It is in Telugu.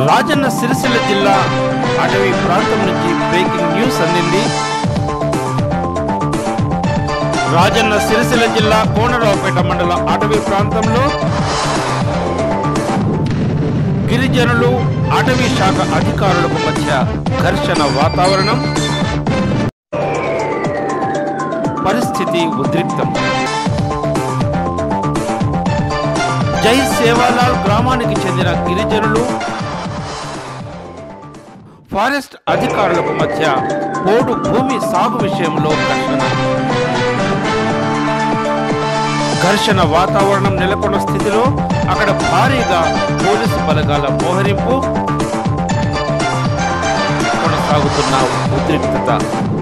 రాజన్న సిరిసిల్ల జిల్లా అటవీ ప్రాంతం నుంచి బ్రేకింగ్ న్యూస్ అందింది రాజన్న సిరిసిల్ల జిల్లా కోనరావుపేట మండల అటవీ ప్రాంతంలో గిరిజనులు అటవీ శాఖ అధికారులకు మధ్య ఘర్షణ వాతావరణం పరిస్థితి ఉద్రిక్తం జై సేవాలాల్ గ్రామానికి చెందిన గిరిజనులు ఫారెస్ట్ అధికారులకు మధ్య పోడు భూమి సాగు విషయంలో ఘర్షణ ఘర్షణ వాతావరణం నెలకొన్న స్థితిలో అక్కడ భారీగా పోలీసు బలగాల మోహరింపు కొనసాగుతున్న ఉద్రిక్తత